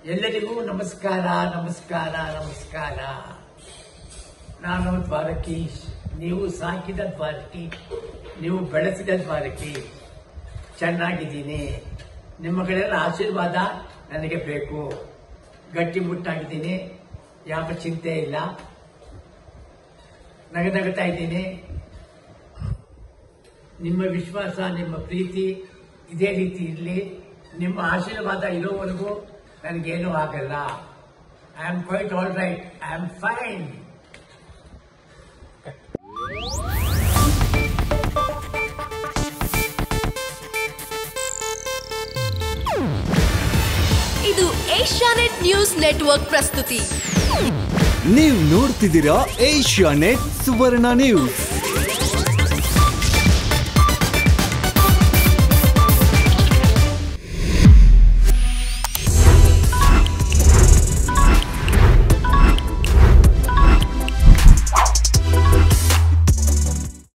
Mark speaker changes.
Speaker 1: ಎಲ್ಲರಿಗೂ ನಮಸ್ಕಾರ ನಮಸ್ಕಾರ ನಮಸ್ಕಾರ ನಾನು ದ್ವಾರಕೀಶ್ ನೀವು ಸಾಕಿದ ದ್ವಾರಕಿ ನೀವು ಬೆಳೆಸಿದ ದ್ವಾರಕಿ ಚೆನ್ನಾಗಿದ್ದೀನಿ ನಿಮ್ಮ ಕಡೆಯಲ್ಲ ಆಶೀರ್ವಾದ ನನಗೆ ಬೇಕು ಗಟ್ಟಿ ಮುಟ್ಟಾಗಿದ್ದೀನಿ ಯಾವ ಚಿಂತೆ ಇಲ್ಲ ನಗನಗ್ತಾ ಇದ್ದೀನಿ ನಿಮ್ಮ ವಿಶ್ವಾಸ ನಿಮ್ಮ ಪ್ರೀತಿ ಇದೇ ರೀತಿ ಇರಲಿ ನಿಮ್ಮ ಆಶೀರ್ವಾದ ಇರೋವರೆಗೂ ನನಗೇನೂ ಆಗಲ್ಲ I am quite all right I am fine
Speaker 2: ಇದು ಏಷ್ಯಾನೆಟ್ ನ್ಯೂಸ್ ನೆಟ್ವರ್ಕ್ ಪ್ರಸ್ತುತಿ
Speaker 3: ನೀವು ನೋಡ್ತಿದ್ದೀರಾ ಏಷ್ಯಾ ನೆಟ್ ಸುವರ್ಣ ನ್ಯೂಸ್